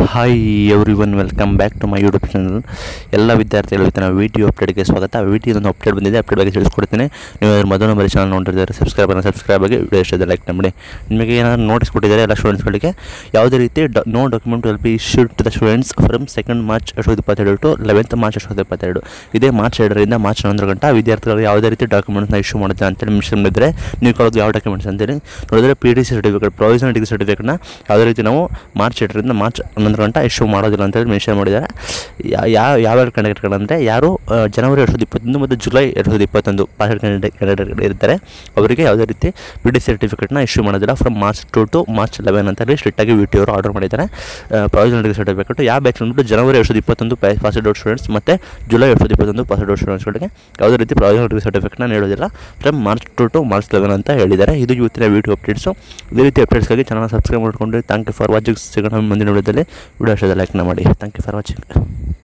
hi everyone welcome back to my YouTube channel ಎಲ್ಲ ವಿದ್ಯಾರ್ಥಿಗಳು ನಾವು ವಿಡಿಯೋ ಅಪ್ಡೇಟ್ಗೆ ಸ್ವಾಗತ ವಿಡಿಯೋದೊಂದು ಅಪ್ಡೇಟ್ ಬಂದಿದೆ ಅಪ್ಡೇಟ್ ಬಗ್ಗೆ ತಿಳಿಸ್ಕೊಡ್ತೀನಿ ನೀವು ಅದ್ರ ಮೊದಲು ಬರೀ ಚಾನಲ್ ನೋಡಿದ್ದಾರೆ ಸಬ್ಸ್ಕ್ರೈಬ್ ಅನ್ನು ಸಬ್ಸ್ಕ್ರೈಬ್ ಆಗಿ ವಿಡಿಯೋ ಇಷ್ಟದ ಲೈಕ್ ಮಾಡಿ ನಿಮಗೆ ಏನಾದರೂ ನೋಟಿಸ್ ಕೊಟ್ಟಿದ್ದಾರೆ ಎಲ್ಲ ಸ್ಟೂಡೆಂಟ್ಸ್ಗಳಿಗೆ ಯಾವುದೇ ರೀತಿ ಡ no document will be issued to the students from second March ಎರಡು ಸಾವಿರದ ಇಪ್ಪತ್ತೆರಡು ಟು ಲೆವೆಂತ್ ಮಾರ್ಚ್ ಎರಡು ಸಾವಿರದ ಇಪ್ಪತ್ತೆರಡು ಇದೇ ಮಾರ್ಚ್ ಎರಡರಿಂದ ಮಾರ್ಚ್ ಹನ್ನೊಂದರ ಗಂಟ ವಿದ್ಯಾರ್ಥಿಗಳು ಯಾವುದೇ ರೀತಿ ಡಾಕ್ಯುಮೆಂಟ್ಸ್ನ ಇಶ್ಯೂ ಮಾಡುತ್ತೆ ಅಂತೇಳಿ ಮಿಷನ್ ಇದ್ದರೆ ನೀವು ಕೊಡೋದು ಯಾವ ಡಾಕ್ಯುಮೆಂಟ್ಸ್ ಅಂತೇಳಿ ನೋಡಿದ್ರೆ P D C certificate provisional degree ಸರ್ಟಿಫಿಕೇಟ್ನ ಯಾವುದೇ ರೀತಿ ನಾವು ಮಾರ್ಚ್ ಎರಡರಿಂದ ಮಾರ್ಚ್ ಹನ್ನೊಂದರ ಗಂಟ ಇಶ್ಯೂ ಮಾಡೋದಿಲ್ಲ ಅಂತೇಳಿ ಮೆನ್ಷನ್ ಮಾಡಿದ್ದಾರೆ ಯಾ- ಯಾವ ಯಾವ್ಯಾವ ಕ್ಯಾಂಡಿಡೇಟ್ಗಳಂದರೆ ಯಾರು ಆ, ಜನವರಿ ಎರಡು ಸಾವಿರದ ಇಪ್ಪತ್ತೊಂದು ಮತ್ತು ಜುಲೈ ಎರಡು ಸಾವಿರದ ಇಪ್ಪತ್ತೊಂದು ಪಾಸ್ಡ್ ಕ್ಯಾಂಡಿಡೇಟ್ ಕ್ಯಾಂಡಿಡೇಟ್ ಇರ್ತಾರೆ ಅವರಿಗೆ ಯಾವುದೇ ರೀತಿ ಪಿ ಡಿ ಸರ್ಟಿಫಿಕೇಟ್ನ ಇಶ್ಯೂ ಮಾಡೋದಿಲ್ಲ from March two to March eleven ಅಂತ ಹೇಳಿ ಸ್ಟ್ರಿಕ್ಟಾಗಿ ವಿ ಟಿ ಅವರು ಆರ್ಡರ್ ಮಾಡಿದ್ದಾರೆ ಪ್ರೊವಿಷನಲ್ ಡಿಗ್ರಿ ಸರ್ಟಿಫಿಕೇಟ್ ಯಾವ ಬ್ಯಾಚ್ ಬಂದ್ಬಿಟ್ಟು ಜನವರಿ ಎರಡು ಸಾವಿರದ ಇಪ್ಪತ್ತೊಂದು ಪಾಸ್ ಔಟ್ ಸ್ಟೂಡೆಂಟ್ಸ್ ಮತ್ತು ಜುಲೈ ಎರಡು ಸಾವಿರದ ಇಪ್ಪತ್ತೊಂದು ಪಾಸ್ ಔಟ್ ಸ್ಟೂಡೆಂಟ್ಸ್ಗಳಿಗೆ ಯಾವುದೇ ರೀತಿ ಪ್ರೊವಿಷನಲ್ ಡಿಗ್ರಿ ಸರ್ಟಿಫಿಕೇಟ್ನ ನೀಡೋದಿಲ್ಲ from March two to March eleven ಅಂತ ಹೇಳಿದ್ದಾರೆ ಇದು ಇವತ್ತಿನ ವಿಡಿಯೋ ಅಪ್ಡೇಟ್ಸು ಇದೇ ರೀತಿ ಅಪ್ಡೇಟ್ಸ್ಗಾಗಿ ಚಾನಲ್ ಸಬ್ಸ್ಕ್ರೈಬ್ ಮಾಡ್ಕೊಂಡು ಥ್ಯಾಂಕ್ ಯು ಫಾರ್ ವಾಚಿಂಗ್ ಸಿಗೋಣ ಮುಂದಿನ ವಿಡಿಯೋದಲ್ಲಿ ವಿಡಿಯೋ ಅಷ್ಟೇ ಲೈಕ್ನ ಮಾಡಿ ಥ್ಯಾಂಕ್ ಯು ಫಾರ್ ವಾಚಿಂಗ್